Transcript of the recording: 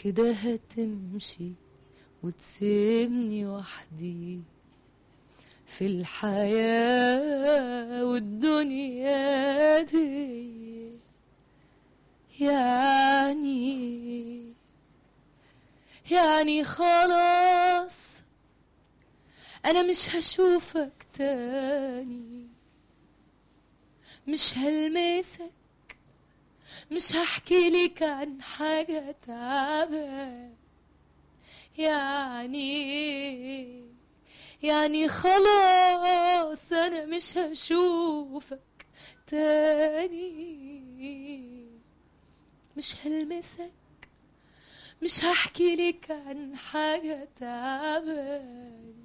كده هتمشي وتسيبني وحدي في الحياة والدنيا دي يعني يعني خلاص أنا مش هشوفك تاني مش هلمسك مش هحكي لك عن حاجة تعبان يعني يعني خلاص أنا مش هشوفك تاني مش هلمسك مش هحكي لك عن حاجة تعبان